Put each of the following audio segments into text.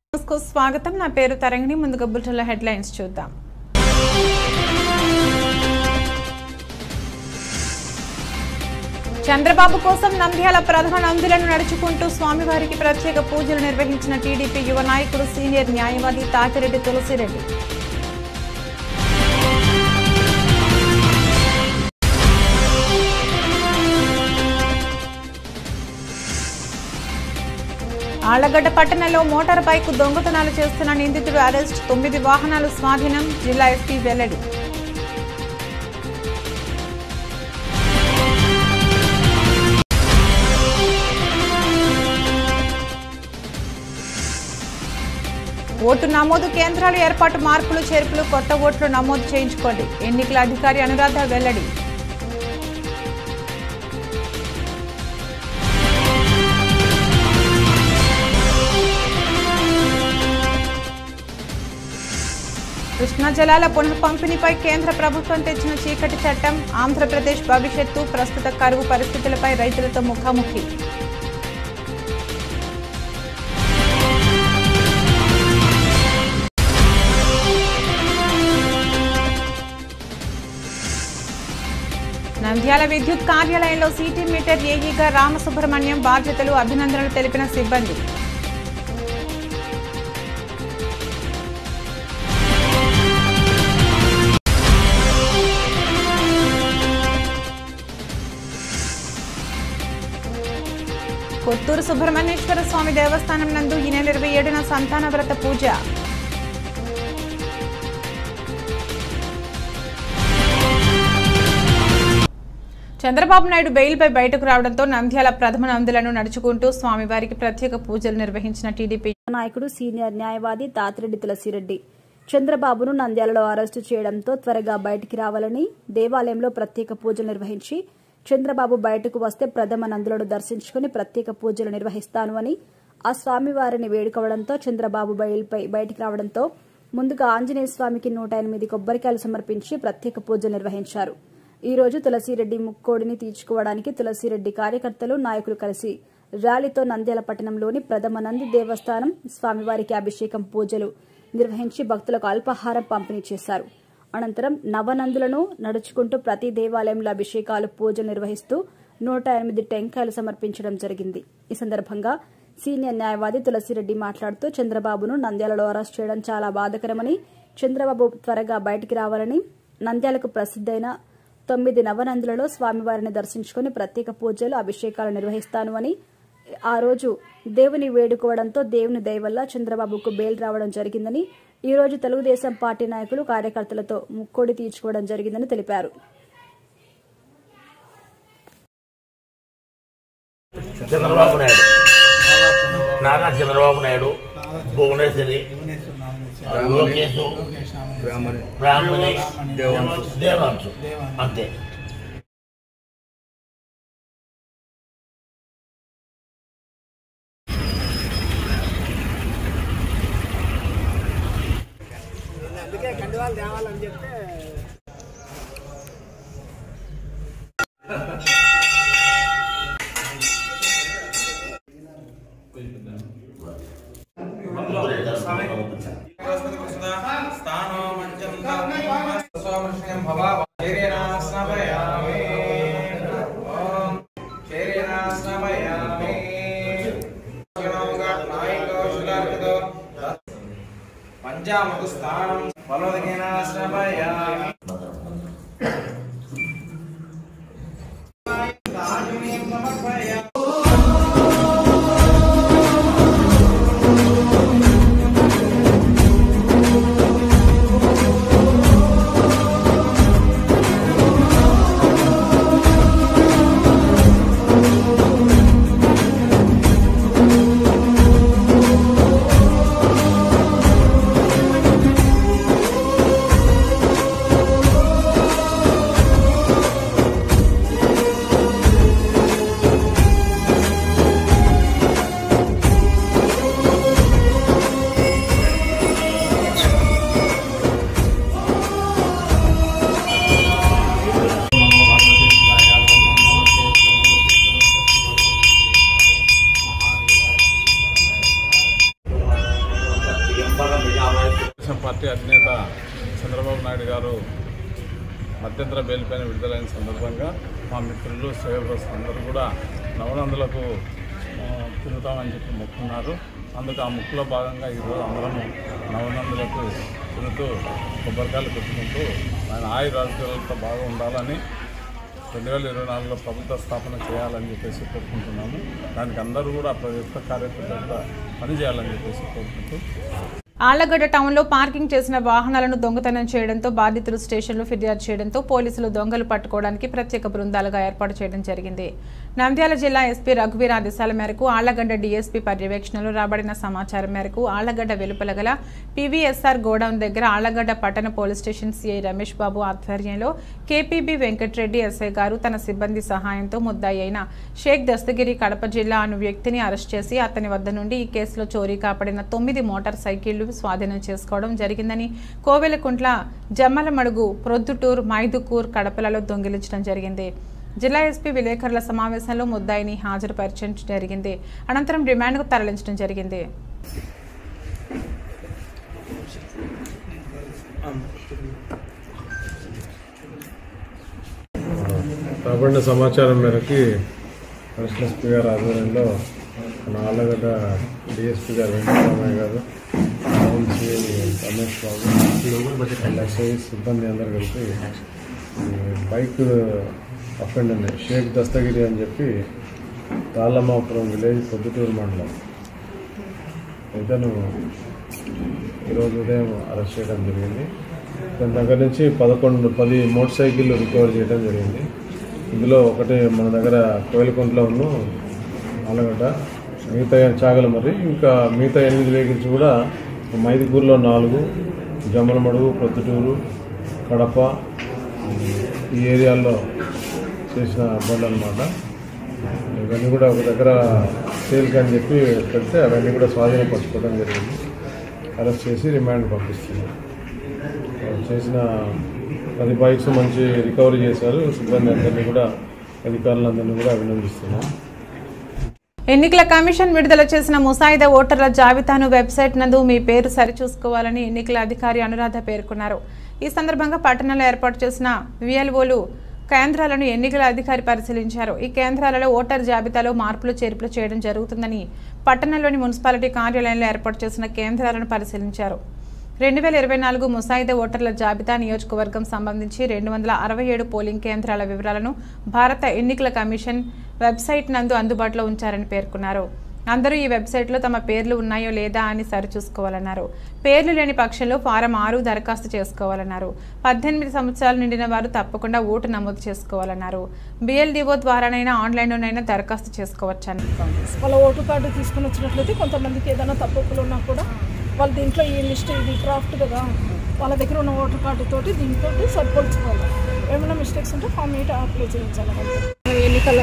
News కు స్వాగతం నా పేరు తరంగిణి ముందుగా బులెటిన్ల హెడ్లైన్స్ చూద్దాం చంద్రబాబు కోసం నంద్యాల ప్రధాన నందులను నడుచుకుంటూ స్వామివారికి ప్రత్యేక పూజలు నిర్వహించిన టీడీపీ యువ నాయకుడు సీనియర్ న్యాయవాది తాతిరెడ్డి తులసిరెడ్డి ఆళ్లగడ్డ పట్టణంలో మోటార్ బైక్ దొంగతనాలు చేస్తున్న నిందితుడు అరెస్ట్ తొమ్మిది వాహనాలు స్వాధీనం జిల్లా ఎస్పీ వెల్లడి ఓటు నమోదు కేంద్రాల ఏర్పాటు మార్పులు చేర్పులు కొత్త ఓట్లు నమోదు చేయించుకోండి ఎన్నికల అధికారి అనురాధ వెల్లడి కృష్ణా జలాల పునఃపంపిణీపై కేంద్ర ప్రభుత్వం తెచ్చిన చీకటి చట్టం ఆంధ్రప్రదేశ్ భవిష్యత్తు ప్రస్తుత కరువు పరిస్థితులపై రైతులతో ముఖాముఖి నంద్యాల విద్యుత్ కార్యాలయంలో సిటీ మీటర్ ఏఈగా రామసుబ్రహ్మణ్యం బాధ్యతలు అభినందనలు తెలిపిన సిబ్బంది కొత్తూరు సుబ్రహ్మణ్యేశ్వర స్వామి దేవస్థానం నందు ఈ నెల ఇరవై ఏడున సంతాన వ్రత పూజ చంద్రబాబు నాయుడు బెయిల్పై బయటకు రావడంతో నంద్యాల ప్రథమ నందులను నడుచుకుంటూ స్వామివారికి ప్రత్యేక పూజలు నిర్వహించిన టీడీపీ నాయకుడు సీనియర్ న్యాయవాది తాతిరెడ్డి తులసిరెడ్డి చంద్రబాబును నంద్యాలలో అరెస్టు చేయడంతో త్వరగా బయటికి రావాలని దేవాలయంలో ప్రత్యేక పూజలు నిర్వహించి చంద్రబాబు బయటకు వస్తే ప్రథమ నందులను దర్శించుకుని ప్రత్యేక పూజలు నిర్వహిస్తాను అని ఆ స్వామివారిని వేడుకోవడంతో చంద్రబాబు బయలుపై బయటికి రావడంతో ముందుగా ఆంజనేయ స్వామికి నూట ఎనిమిది కొబ్బరికాయలు సమర్పించి ప్రత్యేక పూజలు నిర్వహించారు ఈ రోజు తులసిరెడ్డి ముక్కోడిని తీర్చుకోవడానికి తులసిరెడ్డి కార్యకర్తలు నాయకులు కలిసి ర్యాలీతో నంద్యాల పట్టణంలోని ప్రథమ నంది దేవస్థానం స్వామివారికి అభిషేకం పూజలు నిర్వహించి భక్తులకు అల్పాహారం పంపిణీ చేశారు అనంతరం నవనందులను నడుచుకుంటూ ప్రతి దేవాలయంలో అభిషేకాలు పూజలు నిర్వహిస్తూ నూట ఎనిమిది టెంకాయలు సమర్పించడం జరిగింది ఈ సందర్భంగా సీనియర్ న్యాయవాది తులసిరెడ్డి మాట్లాడుతూ చంద్రబాబును నంద్యాలలో అరెస్ట్ చేయడం చాలా బాధకరమని చంద్రబాబు త్వరగా బయటికి రావాలని నంద్యాలకు ప్రసిద్ధైన తొమ్మిది నవనందులలో స్వామివారిని దర్శించుకుని ప్రత్యేక పూజలు అభిషేకాలు నిర్వహిస్తాను అని ఆ రోజు దేవుని వేడుకోవడంతో దేవుని దయ వల్ల చంద్రబాబుకు బెయిల్ రావడం జరిగిందని ఈ రోజు తెలుగుదేశం పార్టీ నాయకులు కార్యకర్తలతో ముక్కోడి తీర్చుకోవడం జరిగిందని తెలిపారు చంద్రబాబు నాయుడు నారా చంద్రబాబు నాయుడు భువనేశ్వరి లోకేష్ బ్రాహ్మణి దేవాంశు అంతే అందుకే కండువాలు తేవాలని చెప్తే స్థానో మంచం స్వమృష్ణం భవ శరీర స్నపయామి ఓం శరీర స్నపయామి పంచామృత స్థానం ఫలోదకేన స్నపయామి సమర్పయామి శ్రీ పార్టీ అధినేత చంద్రబాబు నాయుడు గారు మధ్యంతర బెయిల్ పైన విడుదలైన సందర్భంగా మా మిత్రులు శ్రేయభ్రస్తులు అందరూ కూడా నవనందులకు ఆ, తిరుగుతామని చెప్పి మొక్కున్నారు అందుకు ఆ ముక్కులో భాగంగా ఈరోజు అందరం నవనందులకు తిరుగుతూ కొబ్బరికాయలు పెట్టుకుంటూ ఆయన ఆయుర రాజకీయాలతో బాగా ఉండాలని రెండు వేల ఇరవై నాలుగులో ప్రభుత్వ స్థాపన చేయాలని చెప్పేసి కోరుకుంటున్నాము దానికి అందరూ కూడా ప్రతి ఒక్క కార్యకర్త పనిచేయాలని చెప్పేసి కోరుకుంటూ ఆళ్లగడ్డ టౌన్లో పార్కింగ్ చేసిన వాహనాలను దొంగతనం చేయడంతో బాధితులు స్టేషన్లో ఫిర్యాదు చేయడంతో పోలీసులు దొంగలు పట్టుకోవడానికి ప్రత్యేక బృందాలుగా ఏర్పాటు చేయడం జరిగింది నంద్యాల జిల్లా ఎస్పీ రఘువీర్ ఆదేశాల మేరకు ఆళ్లగడ్డ డీఎస్పీ పర్యవేక్షణలో రాబడిన సమాచారం మేరకు ఆళ్లగడ్డ వెలుపల గల పీవీఎస్ఆర్ గోడౌన్ దగ్గర ఆళ్లగడ్డ పట్టణ police station CI Ramesh Babu ఆధ్వర్యంలో కేపీబీ వెంకట్రెడ్డి ఎస్ఐ గారు తన సిబ్బంది సహాయంతో ముద్దాయి అయిన షేక్ దస్తగిరి కడప జిల్లా అను వ్యక్తిని అరెస్ట్ చేసి అతని వద్ద నుండి ఈ కేసులో చోరీ కాపడిన తొమ్మిది మోటార్ సైకిళ్లు స్వాధీనం చేసుకోవడం జరిగిందని కోవెలకుంట్ల జమ్మలమడుగు ప్రొద్దుటూర్ మైదుకూర్ కడపలలో దొంగిలించడం జరిగింది జిల్లా ఎస్పీ విలేకరుల సమావేశంలో ముద్దాయిని హాజరుపరచడం జరిగింది అనంతరం రిమాండ్కు తరలించడం జరిగింది రాబడిన సమాచారం మేరకి కమిషనర్ ఎస్పీ గారి ఆధ్వర్యంలో మన ఆళ్ళగడ్డ డిఎస్పీ గారు వెంకటరామయ్య గారు town CI Ramesh Babu SI సిబ్బంది అందరు కలిపి ఈ బైక్ అఫెండ్ ఉన్నాయి షేక్ దస్తగిరి అని చెప్పి తాళ్ళమాపురం విలేజ్ పొద్దుటూరు మండలం ఇతను ఈరోజు ఉదయం అరెస్ట్ చేయడం జరిగింది దాని దగ్గర నుంచి పదకొండు పది మోటార్ సైకిళ్ళు రికవర్ చేయడం జరిగింది ఇందులో ఒకటి మన దగ్గర కోయిలకుంట్లో ఉన్న ఆలగడ్డ మిగతా చాగల మరి ఇంకా మిగతా ఎనిమిది వెహికల్స్ కూడా మైదుకూరులో నాలుగు జమ్మలమడుగు ప్రొద్దుటూరు కడప ఈ ఏరియాల్లో చేసిన బండ్లు అనమాట ఇవన్నీ కూడా ఒక దగ్గర సేల్కి అని చెప్పి పెడితే అవన్నీ కూడా స్వాధీనపరచుకోవడం జరిగింది అరెస్ట్ చేసి రిమాండ్ పంపిస్తున్నాం చేసిన పది బైక్స్ మంచి రికవరీ చేశారు సిబ్బంది అందరినీ కూడా అధికారులందరినీ కూడా అభినందిస్తున్నాం ఎన్నికల కమిషన్ విడుదల చేసిన ముసాయిదా ఓటర్ల జాబితాను వెబ్సైట్ నందు మీ పేరు సరిచూసుకోవాలని ఎన్నికల అధికారి అనురాధ పేర్కొన్నారు ఈ సందర్భంగా పట్టణంలో ఏర్పాటు చేసిన విఎల్ఓలు కేంద్రాలను ఎన్నికల అధికారి పరిశీలించారు ఈ కేంద్రాలలో ఓటర్ జాబితాలో మార్పులు చేర్పులు చేయడం జరుగుతుందని పట్టణంలోని మున్సిపాలిటీ కార్యాలయంలో ఏర్పాటు చేసిన కేంద్రాలను పరిశీలించారు రెండు వేల ఇరవై నాలుగు ముసాయిదా ఓటర్ల జాబితా నియోజకవర్గం సంబంధించి రెండు వందల అరవై ఏడు పోలింగ్ కేంద్రాల వివరాలను భారత ఎన్నికల కమిషన్ వెబ్సైట్ నందు అందుబాటులో ఉంచారని పేర్కొన్నారు అందరూ ఈ వెబ్సైట్లో తమ పేర్లు ఉన్నాయో లేదా అని సరిచూసుకోవాలన్నారు పేర్లు లేని పక్షంలో ఫారం ఆరు దరఖాస్తు చేసుకోవాలన్నారు పద్దెనిమిది సంవత్సరాలు నిండిన వారు తప్పకుండా ఓటు నమోదు చేసుకోవాలన్నారు బిఎల్డిఓ ద్వారానైనా ఆన్లైన్లోనైనా దరఖాస్తు చేసుకోవచ్చని వాళ్ళ ఓటు కార్డు తీసుకుని వచ్చినట్లయితే కొంతమందికి ఏదైనా తప్పులు ఉన్నా కూడా వాళ్ళు దీంట్లో ఈ లిస్ట్ ఇది డ్రాఫ్ట్ కదా వాళ్ళ దగ్గర ఉన్న ఓటర్ కార్డు తోటి దీంతో సరిపోల్చుకోవాలి ఏమైనా మిస్టేక్స్ ఉంటే ఫామ్ ఎయిట్ అప్లై చేయించాలి వాళ్ళకి. ఎన్నికల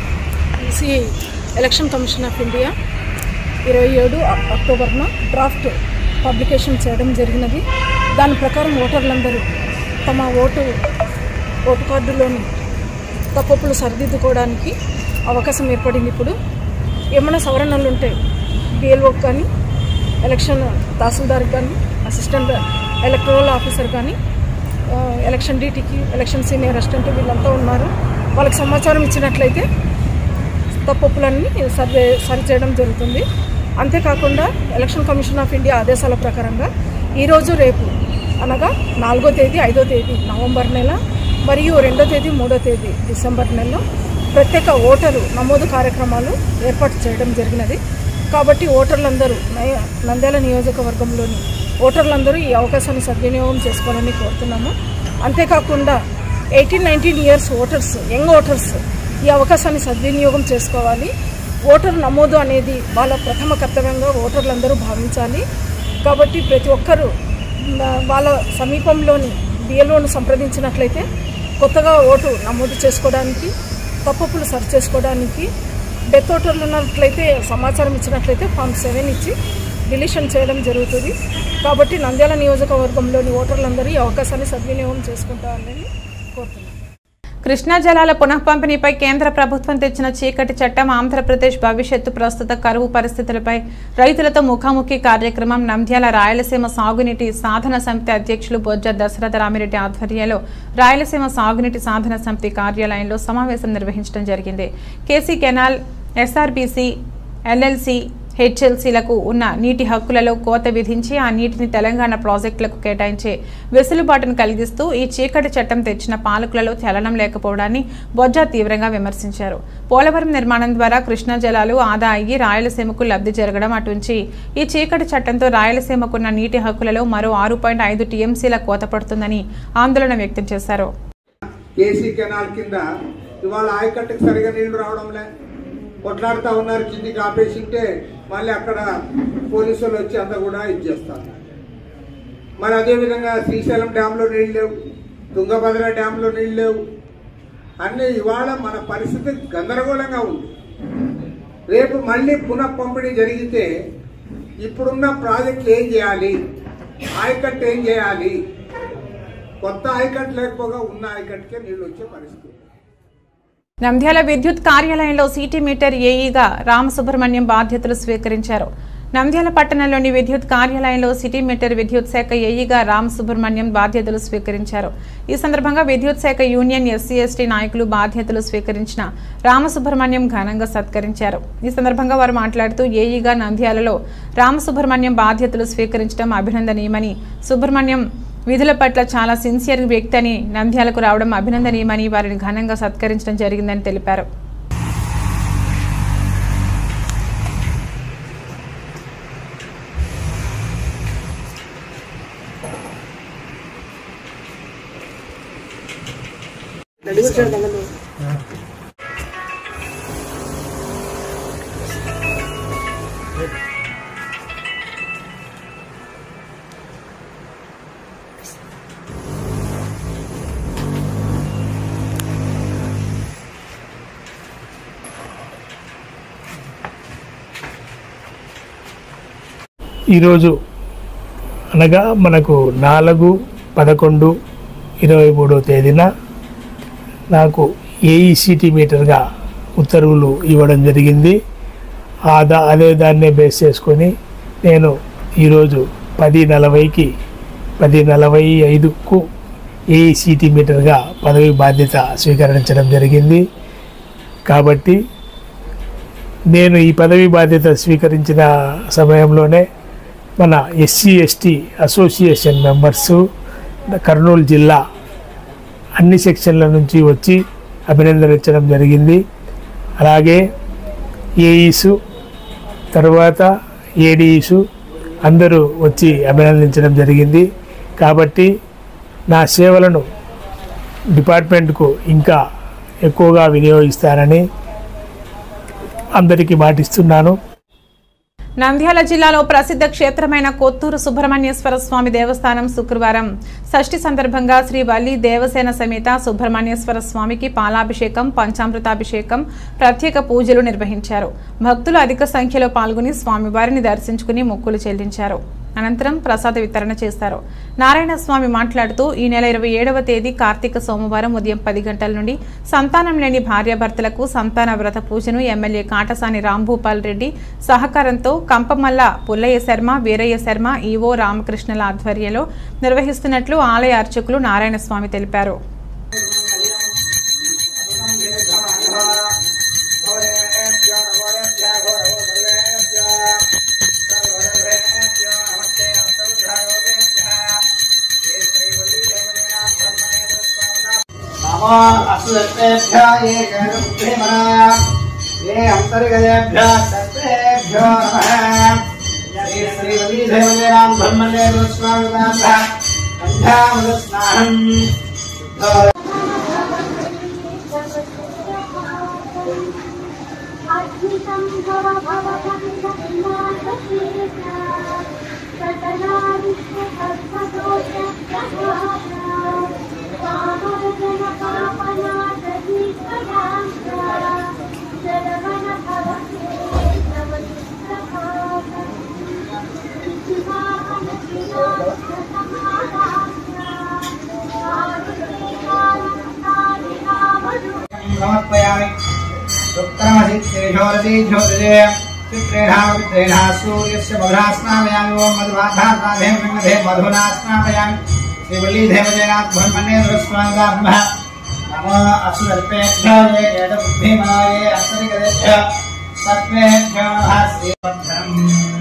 CI election commission of India ఇరవై ఏడు అ- అక్టోబర్న డ్రాఫ్ట్ పబ్లికేషన్ చేయడం జరిగినది దాని ప్రకారం ఓటర్లందరూ తమ ఓటు ఓటు కార్డులోని తప్పులు సరిదిద్దుకోవడానికి అవకాశం ఏర్పడింది ఇప్పుడు ఏమైనా సవరణలు ఉంటే బిఎల్ఓకి కానీ ఎలక్షన్ తహసీల్దార్ కానీ అసిస్టెంట్ ఎలక్టరల్ ఆఫీసర్ కానీ ఆ, ఎలక్షన్ డ్యూటీకి ఎలక్షన్ సీనియర్ అసిస్టెంట్ వీళ్ళంతా ఉన్నారు వాళ్ళకి సమాచారం ఇచ్చినట్లయితే తప్పులన్నీ సరి సరిచేయడం జరుగుతుంది అంతేకాకుండా ఎలక్షన్ కమిషన్ ఆఫ్ ఇండియా ఆదేశాల ప్రకారంగా ఈరోజు రేపు అనగా నాలుగో తేదీ ఐదో తేదీ నవంబర్ నెల మరియు రెండో తేదీ మూడో తేదీ డిసెంబర్ నెలలో ప్రత్యేక ఓటరు నమోదు కార్యక్రమాలు ఏర్పాటు చేయడం జరిగినది కాబట్టి ఓటర్లందరూ నయ- నంద్యాల నియోజకవర్గంలోని ఓటర్లందరూ ఈ అవకాశాన్ని సద్వినియోగం చేసుకోవాలని కోరుతున్నాము అంతేకాకుండా eighteen nineteen years voters young voters ఈ అవకాశాన్ని సద్వినియోగం చేసుకోవాలి ఓటర్ నమోదు అనేది వాళ్ళ ప్రథమ కర్తవ్యంగా ఓటర్లందరూ భావించాలి కాబట్టి ప్రతి ఒక్కరూ మ, వాళ్ళ సమీపంలోని బిఎల్ఓను సంప్రదించినట్లయితే కొత్తగా ఓటు నమోదు చేసుకోవడానికి తప్పులు సరి చేసుకోవడానికి డెత్ ఓటర్లు ఉన్నట్లయితే సమాచారం ఇచ్చినట్లయితే ఫామ్ సెవెన్ ఇచ్చి డిలీషన్ చేయడం జరుగుతుంది కాబట్టి నంద్యాల నియోజకవర్గంలోని ఓటర్లందరూ ఈ అవకాశాన్ని సద్వినియోగం చేసుకుంటారని కోరుతున్నాను కృష్ణా జలాల పునఃపంపిణీపై కేంద్ర ప్రభుత్వం తెచ్చిన చీకటి చట్టం ఆంధ్రప్రదేశ్ భవిష్యత్తు ప్రస్తుత కరువు పరిస్థితులపై రైతులతో ముఖాముఖి కార్యక్రమం నంద్యాల రాయలసీమ సాగునీటి సాధన సమితి అధ్యక్షులు బొజ్జ దశరథ రామిరెడ్డి ఆధ్వర్యంలో రాయలసీమ సాగునీటి సాధన సమితి కార్యాలయంలో సమావేశం నిర్వహించడం జరిగింది కేసీ కెనాల్ ఎస్ఆర్బీసీ ఎల్ఎల్సి హెచ్ఎల్సీలకు ఉన్న నీటి హక్కులలో కోత విధించి ఆ నీటిని తెలంగాణ ప్రాజెక్టులకు కేటాయించే వెసులుబాటును కలిగిస్తూ ఈ చీకటి చట్టం తెచ్చిన పాలకులలో చలనం లేకపోవడాన్ని బొజ్జా తీవ్రంగా విమర్శించారు పోలవరం నిర్మాణం ద్వారా కృష్ణా జలాలు ఆదా అయ్యి రాయలసీమకు లబ్ధి జరగడం అటుంచి ఈ చీకటి చట్టంతో రాయలసీమకున్న నీటి హక్కులలో మరో ఆరు పాయింట్ ఐదు టీఎంసీల కోత పడుతుందని ఆందోళన వ్యక్తం చేశారు కేసీ కెనాల్ కింద ఇవాళ ఆయకట్టుకు సరిగా నీళ్లు రావడం లే కొట్లాడుతూ ఉన్నారు కిందికి ఆపేసింటే మళ్ళీ అక్కడ పోలీసులు వచ్చి అంతా కూడా ఇచ్చేస్తారు మరి అదేవిధంగా శ్రీశైలం డ్యాంలో నీళ్ళు లేవు తుంగభద్ర డ్యాంలో నీళ్ళు లేవు అన్నీ ఇవాళ మన పరిస్థితి గందరగోళంగా ఉంది రేపు మళ్ళీ పునః పంపిణీ జరిగితే ఇప్పుడున్న ప్రాజెక్టులు ఏం చేయాలి ఆయకట్టు ఏం చేయాలి కొత్త ఆయకట్టు లేకపోగా ఉన్న ఆయకట్టుకే నీళ్ళు వచ్చే పరిస్థితి నంద్యాల విద్యుత్ కార్యాలయంలో సిటీ మీటర్ ఏఈగా రామసుబ్రహ్మణ్యం బాధ్యతలు స్వీకరించారు నంద్యాల పట్టణంలోని విద్యుత్ కార్యాలయంలో సిటీ మీటర్ విద్యుత్ శాఖ ఏఈగా రామ్ సుబ్రహ్మణ్యం బాధ్యతలు స్వీకరించారు ఈ సందర్భంగా విద్యుత్ శాఖ యూనియన్ ఎస్సీ ఎస్టీ నాయకులు బాధ్యతలు స్వీకరించిన రామసుబ్రహ్మణ్యం ఘనంగా సత్కరించారు ఈ సందర్భంగా వారు మాట్లాడుతూ ఏఈగా నంద్యాలలో రామసుబ్రహ్మణ్యం బాధ్యతలు స్వీకరించడం అభినందనీయమని సుబ్రహ్మణ్యం విధుల పట్ల చాలా సిన్సియర్ వ్యక్తి అని నంద్యాలకు రావడం అభినందనీయమని వారిని ఘనంగా సత్కరించడం జరిగిందని తెలిపారు ఈరోజు అనగా మనకు నాలుగు పదకొండు ఇరవై మూడో తేదీన నాకు ఏఈసిటీ మీటర్గా ఉత్తర్వులు ఇవ్వడం జరిగింది ఆ దా అదే దాన్నే బేస్ చేసుకొని నేను ఈరోజు పది నలభైకి పది నలభై ఐదుకు ఏఈసిటీ మీటర్గా పదవి బాధ్యత స్వీకరించడం జరిగింది కాబట్టి నేను ఈ పదవి బాధ్యత స్వీకరించిన సమయంలోనే మన SC ST association members Kurnool జిల్లా అన్ని సెక్షన్ల నుంచి వచ్చి అభినందనించడం జరిగింది అలాగే ఏఈసు తర్వాత ఏడీఈసు అందరూ వచ్చి అభినందించడం జరిగింది కాబట్టి నా సేవలను డిపార్ట్మెంట్కు ఇంకా ఎక్కువగా వినియోగిస్తానని అందరికీ మాటిస్తున్నాను నంద్యాల జిల్లాలో ప్రసిద్ధ క్షేత్రమైన కొత్తూరు సుబ్రహ్మణ్యేశ్వర స్వామి దేవస్థానం శుక్రవారం షష్ఠి సందర్భంగా శ్రీ వల్లి దేవసేన సమేత సుబ్రహ్మణ్యేశ్వర స్వామికి పాలాభిషేకం పంచామృతాభిషేకం ప్రత్యేక పూజలు నిర్వహించారు భక్తులు అధిక సంఖ్యలో పాల్గొని స్వామివారిని దర్శించుకుని మొక్కులు చెల్లించారు అనంతరం ప్రసాద వితరణ చేశారు నారాయణ స్వామి మాట్లాడుతూ ఈ నెల ఇరవై ఏడవ తేదీ కార్తీక సోమవారం ఉదయం పది గంటల నుండి సంతానం లేని భార్యాభర్తలకు సంతాన వ్రత పూజను ఎమ్మెల్యే కాటసాని రాంభూపాల్ రెడ్డి సహకారంతో కంపమల్ల పుల్లయ్య శర్మ వీరయ్య శర్మ ఈవో రామకృష్ణల ఆధ్వర్యంలో నిర్వహిస్తున్నట్లు ఆలయ అర్చకులు నారాయణ స్వామి తెలిపారు ये अंतर्गतेभ्य सर्वेभ्यो नमः श्री श्रीवल्लीदेवराम ब्रह्मदेव स्वामी पंचामृतस्नाहम् Thank you. भवति ज्योतिषे चित्रेणावित्रेणा सूर्यस्य मधुरा स्नापयामि ओम मधुवाधात्माधेम गङ्गधे मधुना स्नापयामि श्रीवल्लीदेवजनाथ ब्रह्मणे दुरस्वाङ्गात्मः नमो असुरल्पेभ्यो ये एतबुद्धिमनाये अन्तरिगदेभ्य सत्त्वेभ्यो नमः श्रीवर्धनम्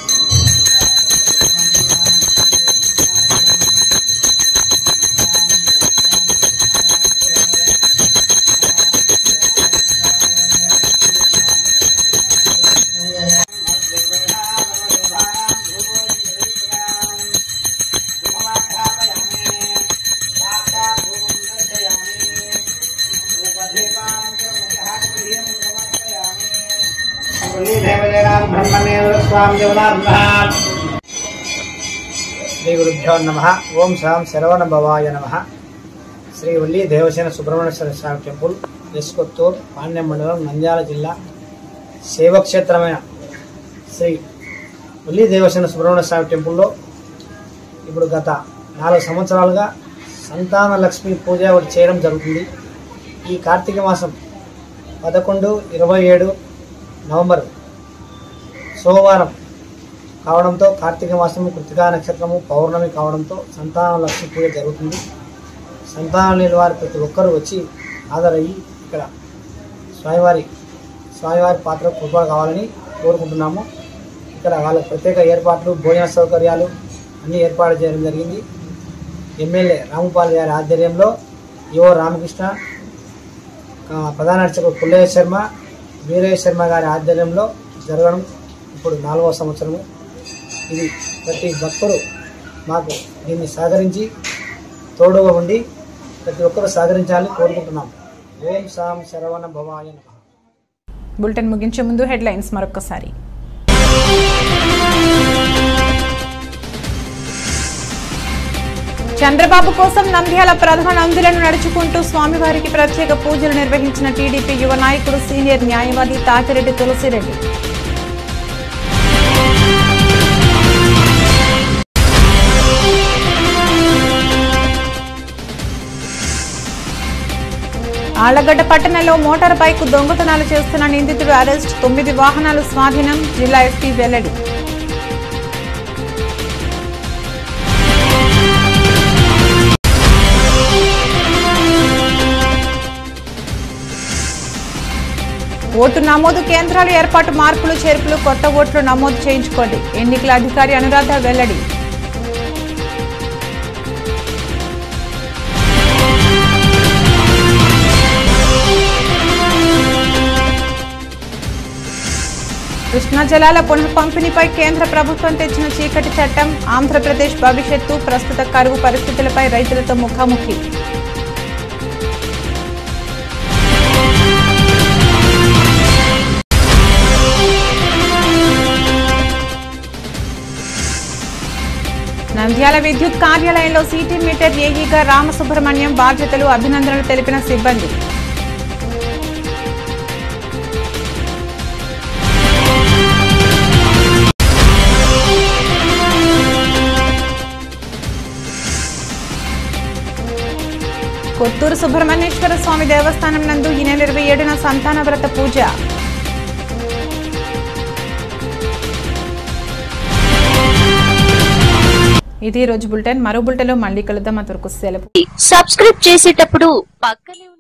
శ్రీ గురుభ్యో నమ ఓం సాం శరవణ భవాయ నమ శ్రీ వల్లి దేవసేన సుబ్రహ్మణ్యేశ్వర స్వామి టెంపుల్ ఎస్కొత్తూర్ పాండ్యం మండలం నంద్యాల జిల్లా శైవక్షేత్రమైన శ్రీ వల్లి దేవసేన సుబ్రహ్మణ్య స్వామి టెంపుల్లో ఇప్పుడు గత నాలుగు సంవత్సరాలుగా సంతాన లక్ష్మి పూజ ఒకటి చేయడం జరుగుతుంది ఈ కార్తీక మాసం పదకొండు ఇరవై ఏడు నవంబర్ సోమవారం కావడంతో కార్తీక మాసము కృతికా నక్షత్రము పౌర్ణమి కావడంతో సంతాన లక్ష్మి పూజ జరుగుతుంది సంతానం లేని వారు ప్రతి ఒక్కరూ వచ్చి హాజరయ్యి ఇక్కడ స్వామివారి స్వామివారి పాత్ర కృప కావాలని కోరుకుంటున్నాము ఇక్కడ వాళ్ళకి ప్రత్యేక ఏర్పాట్లు భోజన సౌకర్యాలు అన్ని ఏర్పాటు చేయడం జరిగింది ఎమ్మెల్యే రాముపాల్ గారి ఆధ్వర్యంలో యువ రామకృష్ణ ఆ, ప్రధాన అర్చకుడు పుల్లయ్య శర్మ వీరయ్య శర్మ గారి ఆధ్వర్యంలో జరగడం ఇప్పుడు నాలుగవ సంవత్సరము ఇది ప్రతి భక్తుడు మాకు దీన్ని సహకరించి తోడుగా ఉండి ప్రతి ఒక్కరూ సహకరించాలని కోరుకుంటున్నాం ఓం సాం శరవణ భవాయ నమః బులెటిన్ ముగించే ముందు హెడ్లైన్స్ మరొకసారి చంద్రబాబు కోసం నంద్యాల ప్రధాన అందులను నడుచుకుంటూ స్వామివారికి ప్రత్యేక పూజలు నిర్వహించిన టీడీపీ యువ నాయకుడు సీనియర్ న్యాయవాది తాతిరెడ్డి తులసిరెడ్డి ఆళ్లగడ్డ పట్టణంలో మోటార్ బైక్ దొంగతనాలు చేస్తున్న నిందితుడు అరెస్ట్ తొమ్మిది వాహనాలు స్వాధీనం జిల్లా ఎస్పీ వెల్లడి ఓటు నమోదు కేంద్రాలు ఏర్పాటు మార్పులు చేర్పులు కొత్త ఓట్లు నమోదు చేయించుకోండి ఎన్నికల అధికారి అనురాధ వెల్లడి కృష్ణా జలాల పునః పంపిణీపై కేంద్ర ప్రభుత్వం తెచ్చిన చీకటి చట్టం ఆంధ్రప్రదేశ్ భవిష్యత్తు ప్రస్తుత కరువు పరిస్థితులపై రైతులతో ముఖాముఖి నంద్యాల విద్యుత్ కార్యాలయంలో సిటీ మీటర్ ఏఈగా రామసుబ్రహ్మణ్యం బాధ్యతలు అభినందనలు తెలిపిన సిబ్బంది కొత్తూరు సుబ్రహ్మణ్యేశ్వర స్వామి దేవస్థానం నందు ఈ నెల ఇరవై ఏడున సంతాన వ్రత పూజ ఇది ఈ రోజు బులెటిన్ మరో బులెటిన్లో మళ్ళీ కలుద్దాం అంతవరకు సెలవు సబ్స్క్రైబ్ చేసేటప్పుడు పక్కనే ఉన్న